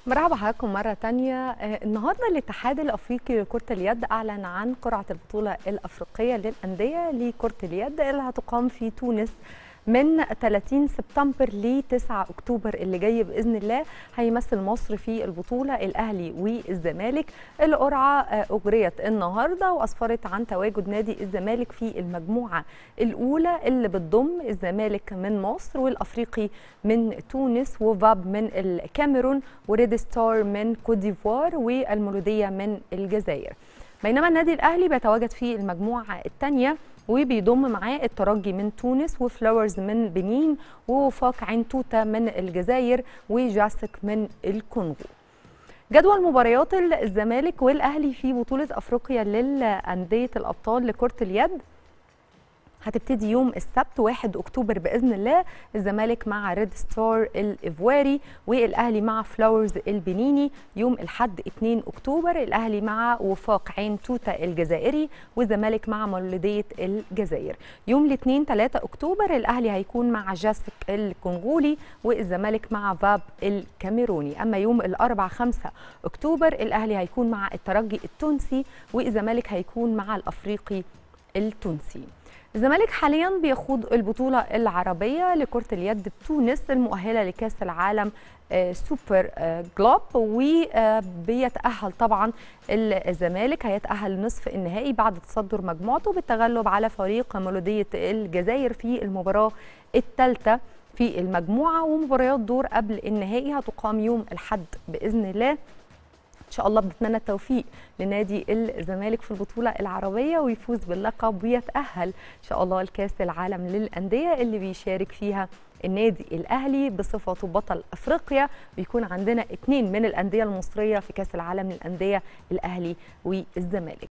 مرحبا بحضراتكم مرة تانية آه، النهاردة الاتحاد الأفريقي لكرة اليد أعلن عن قرعة البطولة الأفريقية للأندية لكرة اليد اللي هتقام في تونس من 30 سبتمبر ل 9 اكتوبر اللي جاي باذن الله هيمثل مصر في البطوله الاهلي والزمالك القرعه آه، اجريت النهارده واسفرت عن تواجد نادي الزمالك في المجموعه الاولى اللي بتضم الزمالك من مصر والافريقي من تونس وفاب من الكاميرون وريد ستار من كوت ديفوار والمولوديه من الجزائر بينما النادي الاهلي بيتواجد في المجموعه الثانيه وبيضم معاه الترجي من تونس وفلاورز من بنين ووفاق عين توتا من الجزائر وجاسك من الكونغو جدول مباريات الزمالك والاهلي في بطوله افريقيا للانديه الابطال لكره اليد هتبتدي يوم السبت 1 اكتوبر باذن الله الزمالك مع ريد ستار الايفواري والاهلي مع فلاورز البنيني يوم الاحد 2 اكتوبر الاهلي مع وفاق عين توتا الجزائري والزمالك مع مولوديه الجزائر يوم الاثنين 3 اكتوبر الاهلي هيكون مع جاسك الكونغولي والزمالك مع فاب الكاميروني اما يوم الاربع 5 اكتوبر الاهلي هيكون مع الترجي التونسي والزمالك هيكون مع الافريقي التونسي الزمالك حاليا بيخوض البطولة العربية لكرة اليد بتونس المؤهلة لكأس العالم آه، سوبر آه، جلوب وبيتأهل طبعا الزمالك هيتأهل لنصف النهائي بعد تصدر مجموعته بالتغلب على فريق مولودية الجزائر في المباراة الثالثة في المجموعة ومباريات دور قبل النهائي هتقام يوم الحد بإذن الله ان شاء الله بنتمنى التوفيق لنادي الزمالك في البطوله العربيه ويفوز باللقب ويتاهل ان شاء الله لكاس العالم للانديه اللي بيشارك فيها النادي الاهلي بصفته بطل افريقيا ويكون عندنا اثنين من الانديه المصريه في كاس العالم للانديه الاهلي والزمالك